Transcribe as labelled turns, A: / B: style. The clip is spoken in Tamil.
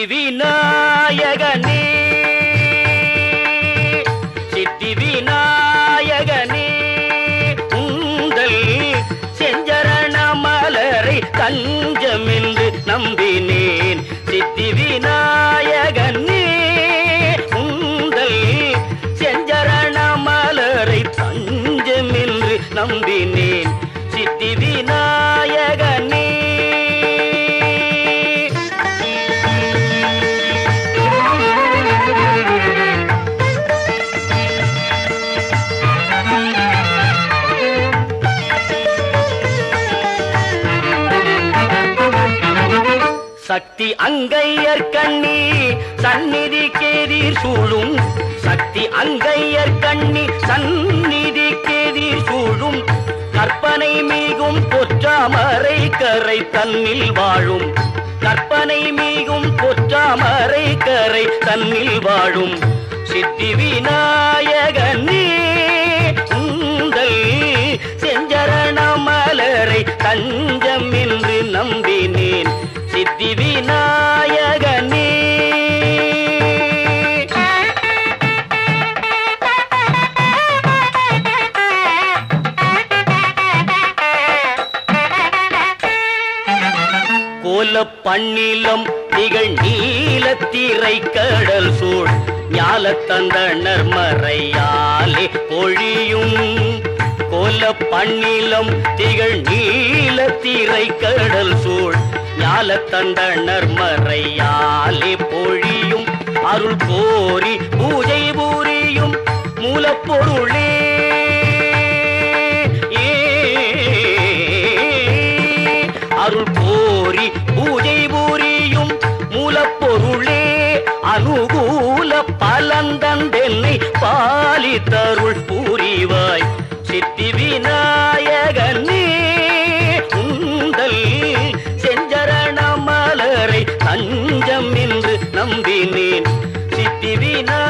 A: விநாயகனே சித்தி விநாயகனே உந்தல் செஞ்சரண மலரை தஞ்சமென்று நம்பினேன் சித்தி விநாயகனே உந்தல் செஞ்சரண மலரை தஞ்சமென்று நம்பினேன் சித்தி விநாயகனே சக்தி அங்கையர் கண்ணி சந்நிதி கேதீர் சூழும் சக்தி அங்கையர் கண்ணி சந்நிதி கேதீர் சூழும் கற்பனை மீகும் பொற்றாமரை கரை தன்னில் வாழும் கற்பனை மீகும் பொற்றாமரை கரை தன்னில் வாழும் சித்தி விநாயகனே உந்தல் செஞ்சரண மலரை தஞ்சம் என்று நம்பினேன் சித்தி விநாயகனே கோல பண்ணிலம் திகழ் நீலத்திரை கடல் சூழ் ஞாலத்தந்தனர் மறையாலே பொழியும் கோல பண்ணிலம் திகழ் நீலத்திரை கடல் சூழ் ஞாலத்தந்தனர் மறையாலே பொழியும் அருள் கோரி பூஜை பூரியும் மூலப்பொருளே அருள் கோரி பூஜை பூரியும் மூலப்பொருளே அனுகூல பலந்தந்தென்னை பாலித்தருள் பூரிவாய் சித்தி விநாயகனே உந்தல் செஞ்சரண மலரை தஞ்சம் என்று நம்பினேன் சித்தி விநாயகனே